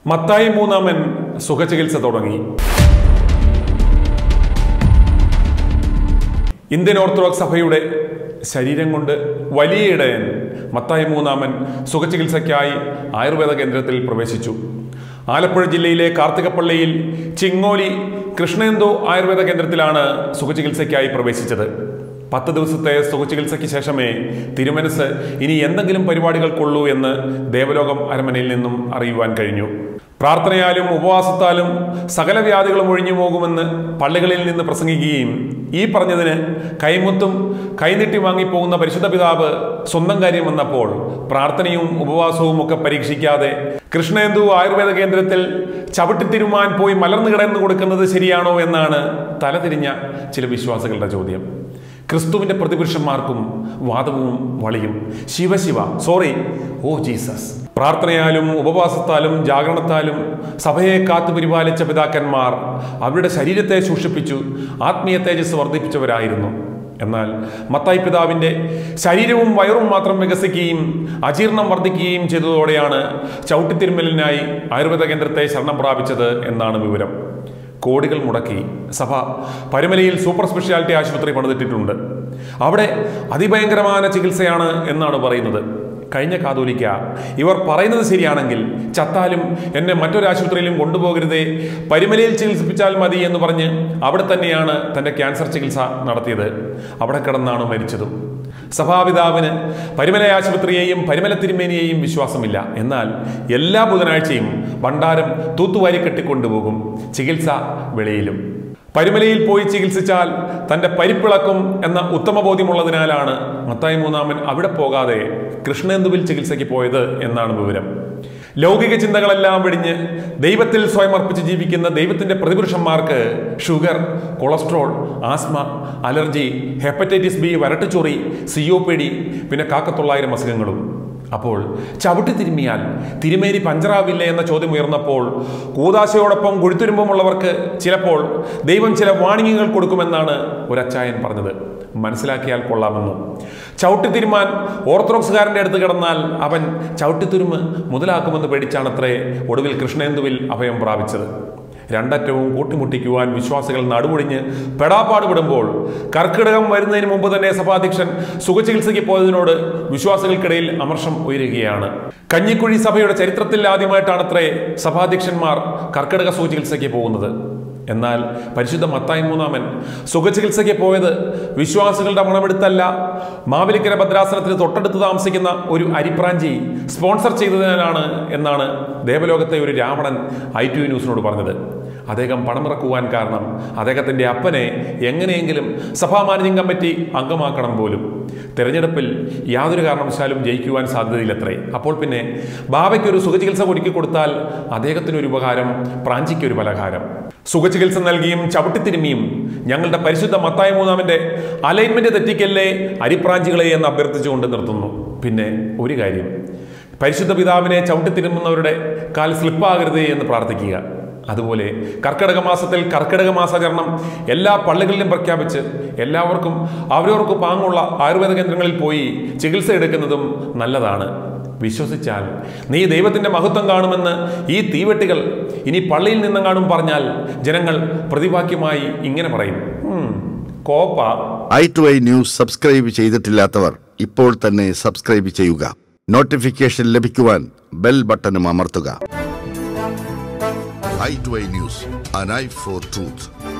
മത്തായി മൂന്നാമൻ സുഖചികിത്സ തുടങ്ങി Indian orthodox സഭയുടെ ശരീരം കൊണ്ട് വലിയ ഇടയൻ മത്തായി മൂന്നാമൻ സുഖചികിത്സയ്ക്കായി ആയുർവേദ കേന്ദ്രത്തിൽ പ്രവേശിച്ചു ആലപ്പുഴ ജില്ലയിലെ കാർത്തികപ്പള്ളിയിൽ ചിങ്ങോലി കൃഷ്ണേന്ദു ആയുർവേദ കേന്ദ്രത്തിലാണ് സുഖചികിത്സയ്ക്കായി പ്രവേശിച്ചത് പത്ത് ദിവസത്തെ സുഖചികിത്സയ്ക്ക് ശേഷമേ തിരുമനസ് ഇനി എന്തെങ്കിലും പരിപാടികൾക്കുള്ളൂ എന്ന് ദേവലോകം അരമനയിൽ നിന്നും അറിയുവാൻ കഴിഞ്ഞു പ്രാർത്ഥനയാലും ഉപവാസത്താലും സകല വ്യാധികളും ഒഴിഞ്ഞു പോകുമെന്ന് പള്ളികളിൽ നിന്ന് പ്രസംഗിക്കുകയും ഈ പറഞ്ഞതിന് കൈമുത്തും കൈനീട്ടി വാങ്ങിപ്പോകുന്ന പരിശുദ്ധ പിതാവ് സ്വന്തം കാര്യം വന്നപ്പോൾ പ്രാർത്ഥനയും ഉപവാസവും ഒക്കെ പരീക്ഷിക്കാതെ കൃഷ്ണേന്ദു ആയുർവേദ കേന്ദ്രത്തിൽ ചവിട്ടിത്തിരുമാൻ പോയി മലർന്നു കിടന്നു കൊടുക്കുന്നത് ശരിയാണോ എന്നാണ് തലതിരിഞ്ഞ ചില വിശ്വാസികളുടെ ചോദ്യം ക്രിസ്തുവിന്റെ പ്രതിപുരുഷന്മാർക്കും വാദവും വളിയും ശിവശിവ സോറി ഓ ജീസസ് പ്രാർത്ഥനയാലും ഉപവാസത്താലും ജാഗരണത്താലും സഭയെ കാത്തു പരിപാലിച്ച പിതാക്കന്മാർ അവരുടെ ശരീരത്തെ സൂക്ഷിപ്പിച്ചു ആത്മീയ തേജസ് വർദ്ധിപ്പിച്ചവരായിരുന്നു എന്നാൽ മത്തായി പിതാവിൻ്റെ ശരീരവും വയറും മാത്രം വികസിക്കുകയും അജീർണം വർദ്ധിക്കുകയും ചെയ്തതോടെയാണ് ചവിട്ടിത്തിരുമലിനായി ആയുർവേദ കേന്ദ്രത്തെ ശരണം പ്രാപിച്ചത് എന്നാണ് വിവരം കോടികൾ മുടക്കി സഭ പരുമലയിൽ സൂപ്പർ സ്പെഷ്യാലിറ്റി ആശുപത്രി പണിതിട്ടിട്ടുണ്ട് അവിടെ അതിഭയങ്കരമായ ചികിത്സയാണ് എന്നാണ് പറയുന്നത് കഴിഞ്ഞ കാതോലിക്ക ഇവർ പറയുന്നത് ശരിയാണെങ്കിൽ ചത്താലും എന്നെ മറ്റൊരു ആശുപത്രിയിലും കൊണ്ടുപോകരുതേ പരിമലയിൽ ചികിത്സിപ്പിച്ചാൽ മതി എന്ന് പറഞ്ഞ് അവിടെ തന്നെയാണ് തൻ്റെ ക്യാൻസർ ചികിത്സ നടത്തിയത് അവിടെ കിടന്നാണ് മരിച്ചതും സഭാപിതാവിന് പരിമല ആശുപത്രിയെയും പരിമല തിരുമേനിയെയും വിശ്വാസമില്ല എന്നാൽ എല്ലാ ബുധനാഴ്ചയും ഭണ്ഡാരം തൂത്തുവാരി കെട്ടിക്കൊണ്ടുപോകും ചികിത്സ വെളിയിലും പരിമലയിൽ പോയി ചികിത്സിച്ചാൽ തന്റെ പരിപ്പിളക്കും എന്ന ഉത്തമ ബോധ്യമുള്ളതിനാലാണ് മത്തായി മൂന്നാമൻ അവിടെ പോകാതെ കൃഷ്ണേന്ദുവിൽ ചികിത്സയ്ക്ക് പോയത് എന്നാണ് വിവരം ലൗകിക ചിന്തകളെല്ലാം വെടിഞ്ഞ് ദൈവത്തിൽ സ്വയം അർപ്പിച്ച് ജീവിക്കുന്ന ദൈവത്തിന്റെ പ്രതിപുരുഷന്മാർക്ക് sugar cholesterol asthma allergy hepatitis B വരട്ടുചൊറി സിഒപിഡി പിന്നെ കാക്കത്തൊള്ളായിരം അസുഖങ്ങളും അപ്പോൾ ചവിട്ടി തിരുമ്മിയാൽ തിരുമേനി പഞ്ചറാവില്ലേ എന്ന ചോദ്യം ഉയർന്നപ്പോൾ കൂതാശയോടൊപ്പം കുഴുത്തുരുമ്പമുള്ളവർക്ക് ചിലപ്പോൾ ദൈവം ചില വാണിംഗുകൾ കൊടുക്കുമെന്നാണ് ഒരച്ചായൻ പറഞ്ഞത് മനസ്സിലാക്കിയാൽ കൊള്ളാമെന്ന് ചവിട്ടിത്തിരുമാൻ ഓർത്തഡോക്സുകാരൻ്റെ അടുത്ത് കിടന്നാൽ അവൻ ചവിട്ടിത്തുരുമ് മുതലാക്കുമെന്ന് പേടിച്ചാണത്രേ ഒടുവിൽ കൃഷ്ണേന്ദുവിൽ അഭയം പ്രാപിച്ചത് രണ്ടറ്റവും കൂട്ടിമുട്ടിക്കുവാൻ വിശ്വാസികൾ നടുമുടിഞ്ഞ് പെടാപ്പാട് വിടുമ്പോൾ കർക്കിടകം വരുന്നതിന് മുമ്പ് തന്നെ സഭാധ്യക്ഷൻ സുഖചികിത്സയ്ക്ക് പോയതിനോട് വിശ്വാസികൾക്കിടയിൽ അമർഷം ഉയരുകയാണ് കഞ്ഞിക്കുഴി സഭയുടെ ചരിത്രത്തിൽ ആദ്യമായിട്ടാണത്രേ സഭാധ്യക്ഷന്മാർ കർക്കിടക സുഖചികിത്സയ്ക്ക് പോകുന്നത് എന്നാൽ പരിശുദ്ധ മത്തായി മൂന്നാമൻ സുഖചികിത്സയ്ക്ക് പോയത് വിശ്വാസികളുടെ മണമെടുത്തല്ല മാവേലിക്കര ഭദ്രാസനത്തിന് തൊട്ടടുത്ത് താമസിക്കുന്ന ഒരു അരിപ്രാഞ്ചി സ്പോൺസർ ചെയ്തതിനാലാണ് എന്നാണ് ദേവലോകത്തെ ഒരു രാവണൻ ഐ ടി ന്യൂസിനോട് പറഞ്ഞത് അദ്ദേഹം പണമിറക്കുവാൻ കാരണം അദ്ദേഹത്തിൻ്റെ അപ്പനെ എങ്ങനെയെങ്കിലും സഭാ മാനേജിംഗ് കമ്മിറ്റി അംഗമാക്കണം പോലും തെരഞ്ഞെടുപ്പിൽ യാതൊരു കാരണവശാലും ജയിക്കുവാൻ സാധ്യതയില്ലത്രേ അപ്പോൾ പിന്നെ ബാബയ്ക്കൊരു സുഖചികിത്സ ഒരുക്കി കൊടുത്താൽ അദ്ദേഹത്തിനൊരു ഉപകാരം പ്രാഞ്ചിക്കൊരു പലഹാരം സുഖചികിത്സ നൽകിയും ചവിട്ടിത്തിരുമിയും ഞങ്ങളുടെ പരിശുദ്ധ മത്തായ മൂന്നാമന്റെ അലൈൻമെന്റ് തെറ്റിക്കല്ലേ അരിപ്രാഞ്ചികളെ എന്ന് അഭ്യർത്ഥിച്ചുകൊണ്ട് നിർത്തുന്നു പിന്നെ ഒരു കാര്യം പരിശുദ്ധ പിതാവിനെ ചവിട്ടിത്തിരുമുന്നവരുടെ കാൽ സ്ലിപ്പാകരുതേ എന്ന് പ്രാർത്ഥിക്കുക അതുപോലെ കർക്കിടക മാസത്തിൽ കർക്കിടക മാസാചരണം എല്ലാ പള്ളികളിലും പ്രഖ്യാപിച്ച് എല്ലാവർക്കും അവരവർക്ക് പാങ്ങുള്ള ആയുർവേദ കേന്ദ്രങ്ങളിൽ പോയി ചികിത്സ എടുക്കുന്നതും നല്ലതാണ് വിശ്വസിച്ചാൽ നീ ദൈവത്തിന്റെ മഹത്വം കാണുമെന്ന് ഈ തീവെട്ടികൾ ഇനി പള്ളിയിൽ നിന്നെങ്ങാനും പറഞ്ഞാൽ ജനങ്ങൾ പ്രതിവാക്യമായി ഇങ്ങനെ പറയും "ഉം, കോപ്പ I two I news subscribe ചെയ്തിട്ടില്ലാത്തവർ ഇപ്പോൾ തന്നെ സബ്സ്ക്രൈബ് ചെയ്യുക നോട്ടിഫിക്കേഷൻ ലഭിക്കുവാൻ ബെൽ ബട്ടണും അമർത്തുക I two I news an eye for truth